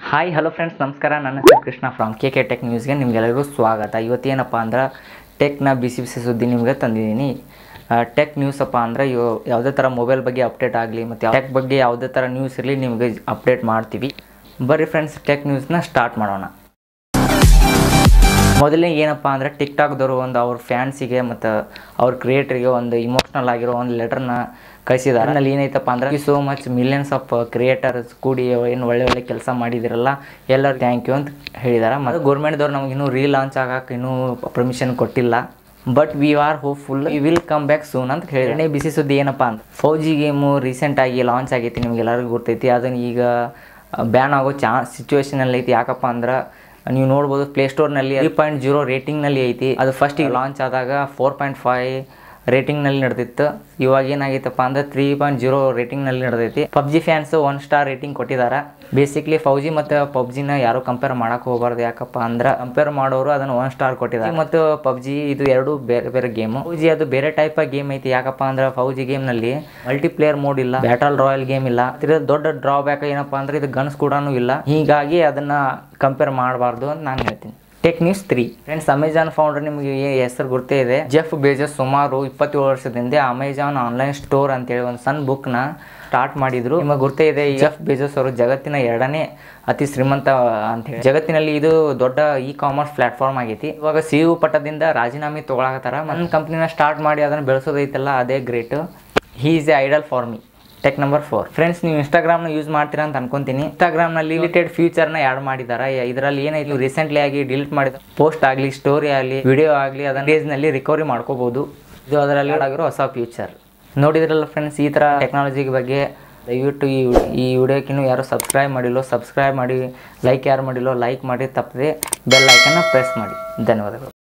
hi hello friends ನಮಸ್ಕಾರ ನನ್ನ ಹೆಸರು Krishna from K K Tech ನ್ಯೂಸ್ಗೆ ನಿಮಗೆಲ್ಲರಿಗೂ ಸ್ವಾಗತ ಇವತ್ತೇನಪ್ಪ ಅಂದ್ರೆ ಟೆಕ್ನ ಬಿಸಿ ಬಿಸಿ ಸುದ್ದಿ ನಿಮಗೆ ತಂದಿದ್ದೀನಿ ಟೆಕ್ ನ್ಯೂಸ್ ಅಪ್ಪ ಅಂದರೆ ಇವು ಯಾವುದೇ ಥರ ಮೊಬೈಲ್ ಬಗ್ಗೆ ಅಪ್ಡೇಟ್ ಆಗಲಿ ಮತ್ತು ಟೆಕ್ ಬಗ್ಗೆ ಯಾವುದೇ ಥರ ನ್ಯೂಸ್ ಇರಲಿ ನಿಮಗೆ ಅಪ್ಡೇಟ್ ಮಾಡ್ತೀವಿ ಬರ್ರಿ ಫ್ರೆಂಡ್ಸ್ ಟೆಕ್ ನ್ಯೂಸ್ನ ಸ್ಟಾರ್ಟ್ ಮಾಡೋಣ ಮೊದಲನೇ ಏನಪ್ಪ ಅಂದರೆ ಟಿಕ್ಟಾಕ್ದವರು ಒಂದು ಅವ್ರ ಫ್ಯಾನ್ಸಿಗೆ ಮತ್ತು ಅವ್ರ ಕ್ರಿಯೇಟ್ರಿಗೆ ಒಂದು ಇಮೋಷ್ನಲ್ ಆಗಿರೋ ಒಂದು ಲೆಟರ್ನ ಕಳಿಸಿದ್ದಾರೆ ಅದರಲ್ಲಿ ಏನೈತಪ್ಪ ಅಂದ್ರೆ so much millions of creators ಕೂಡಿ ಏನು ಒಳ್ಳೆ ಒಳ್ಳೆ ಕೆಲಸ ಮಾಡಿದಿರಲ್ಲ ಎಲ್ಲರೂ ಥ್ಯಾಂಕ್ ಯು ಅಂತ ಹೇಳಿದ್ದಾರೆ ಮತ್ತು ಗೌರ್ಮೆಂಟ್ದವ್ರು ನಮ್ಗೆ ಇನ್ನೂ ರೀಲಾಂಚ್ ಆಗಕ್ಕೆ ಇನ್ನೂ ಪರ್ಮಿಷನ್ ಕೊಟ್ಟಿಲ್ಲ but we are hopeful we will come back soon ಅಂತ ಹೇಳಿ ಎರಡನೇ ಬಿಸಿ ಸುದ್ದಿ ಏನಪ್ಪ ಅಂತ ಫೌಜಿ ಗೇಮು ರೀಸೆಂಟಾಗಿ ಲಾಂಚ್ ಆಗೈತಿ ನಿಮ್ಗೆಲ್ಲರಿಗೂ ಗೊತ್ತೈತಿ ಅದನ್ನು ಈಗ ಬ್ಯಾನ್ ಆಗೋ ಚಾ ಸಿಚುವೇಶನಲ್ಲಿ ಐತಿ ಯಾಕಪ್ಪ ಅಂದ್ರೆ ನೀವು ನೋಡ್ಬೋದು ಪ್ಲೇಸ್ಟೋರ್ನಲ್ಲಿ ತ್ರೀ ಪಾಯಿಂಟ್ ಜೀರೋ ರೇಟಿಂಗ್ನಲ್ಲಿ ಐತಿ ಅದು ಫಸ್ಟಿಗೆ ಲಾಂಚ್ ಆದಾಗ ಫೋರ್ ಪಾಯಿಂಟ್ ಫೈವ್ ರೇಟಿಂಗ್ನಲ್ಲಿ ನಡೆದಿತ್ತು ಇವಾಗ ಏನಾಗೈತಪ್ಪ ಅಂದ್ರೆ ತ್ರೀ ಪಾಯಿಂಟ್ ಜೀರೋ ರೇಟಿಂಗ್ನಲ್ಲಿ ನಡೆದೈತಿ PUBG fans one star rating ಕೊಟ್ಟಿದ್ದಾರೆ ಬೇಸಿಕ್ಲಿ ಫೌಜಿ ಮತ್ತು ಪಬ್ಜಿನ ಯಾರು ಕಂಪೇರ್ ಮಾಡಕ್ಕೆ ಹೋಗಬಾರ್ದು ಯಾಕಪ್ಪ ಅಂದ್ರೆ ಕಂಪೇರ್ ಮಾಡೋರು ಅದನ್ನು ಒನ್ ಸ್ಟಾರ್ ಕೊಟ್ಟಿದ್ದಾರೆ ಮತ್ತು ಪಬ್ಜಿ ಇದು ಎರಡು ಬೇರೆ ಬೇರೆ ಗೇಮು ಫೌಜಿ ಅದು ಬೇರೆ ಟೈಪ್ ಆಫ್ ಗೇಮ್ ಐತಿ ಯಾಕಪ್ಪ ಅಂದ್ರೆ ಫೌಜಿ ಗೇಮ್ನಲ್ಲಿ ಮಲ್ಟಿಪ್ಲೇಯರ್ ಮೋಡ್ ಇಲ್ಲ ಬ್ಯಾಟಲ್ ರಾಯಲ್ ಗೇಮ್ ಇಲ್ಲ ಇದ್ರ ದೊಡ್ಡ ಡ್ರಾಬ್ಯಾಕ್ ಏನಪ್ಪ ಅಂದ್ರೆ ಇದು ಗನ್ಸ್ ಕೂಡ ಇಲ್ಲ ಹೀಗಾಗಿ ಅದನ್ನ ಕಂಪೇರ್ ಮಾಡಬಾರ್ದು ಅಂತ ನಾನು ಹೇಳ್ತೀನಿ tech news three friends Amazon founder ನಿಮಗೆ ಹೆಸರು ಗುರ್ತೇ ಇದೆ ಜೆಫ್ ಬೇಜಸ್ ಸುಮಾರು ಇಪ್ಪತ್ತೇಳು ವರ್ಷದಿಂದ ಅಮೆಜಾನ್ ಆನ್ಲೈನ್ ಸ್ಟೋರ್ ಅಂತೇಳಿ ಒಂದು ಸಣ್ಣ ಬುಕ್ನ ಸ್ಟಾರ್ಟ್ ಮಾಡಿದ್ರು ನಿಮಗೆ ಗುರ್ತೇ ಇದೆ ಈ ಜೆಫ್ ಬೇಜಸ್ ಅವರು ಜಗತ್ತಿನ ಎರಡನೇ ಅತಿ ಶ್ರೀಮಂತ ಅಂತ ಹೇಳಿ ಜಗತ್ತಿನಲ್ಲಿ ಇದು ದೊಡ್ಡ ಇ ಕಾಮರ್ಸ್ ಪ್ಲಾಟ್ಫಾರ್ಮ್ ಆಗೈತಿ ಇವಾಗ ಸಿ ಯು ಪಟ್ಟದಿಂದ ರಾಜೀನಾಮೆ ತೊಗೊಳಕತ್ತಾರ ನನ್ನ ಕಂಪ್ನಿನ ಸ್ಟಾರ್ಟ್ ಮಾಡಿ ಅದನ್ನು ಬೆಳೆಸೋದೈತಲ್ಲ ಅದೇ great he is a idol for me tech number four friends ನೀವು ಇನ್ಸ್ಟಾಗ್ರಾಮ್ನ ಯೂಸ್ ಮಾಡ್ತೀರಾ ಅಂತ ಅನ್ಕೊಂತೀನಿ ಇನ್ಸ್ಟಾಗ್ರಾಮ್ನಲ್ಲಿ ಲಿಮಿಟೆಡ್ ಫ್ಯೂಚರ್ನ ಆ್ಯಡ್ ಮಾಡಿದ್ದಾರೆ ಇದರಲ್ಲಿ ಏನಾಯ್ತು ರೀಸೆಂಟ್ಲಿ ಆಗಿ ಡಿಲೀಟ್ ಮಾಡಿದ ಪೋಸ್ಟ್ ಆಗಲಿ ಸ್ಟೋರಿ ಆಗಲಿ ವಿಡಿಯೋ ಆಗಲಿ ಅದನ್ನ ಡೇಸ್ನಲ್ಲಿ ರಿಕವರಿ ಮಾಡ್ಕೋಬೋದು ಇದು ಅದರಲ್ಲಿ ಆಗಿರೋ ಹೊಸ ಫ್ಯೂಚರ್ ನೋಡಿದ್ರಲ್ಲ ಫ್ರೆಂಡ್ಸ್ ಈ ಥರ ಟೆಕ್ನಾಲಜಿ ಬಗ್ಗೆ ದಯವಿಟ್ಟು ಈ ಈ ವಿಡಿಯೋಕ್ಕಿನ್ನೂ ಯಾರು ಸಬ್ಸ್ಕ್ರೈಬ್ ಮಾಡಿಲ್ಲೋ ಸಬ್ಸ್ಕ್ರೈಬ್ ಮಾಡಿ ಲೈಕ್ ಯಾರು ಮಾಡಿಲ್ಲೋ ಲೈಕ್ ಮಾಡಿ ತಪ್ಪದೆ ಬೆಲ್ ಐಕನ್ನ ಪ್ರೆಸ್ ಮಾಡಿ ಧನ್ಯವಾದಗಳು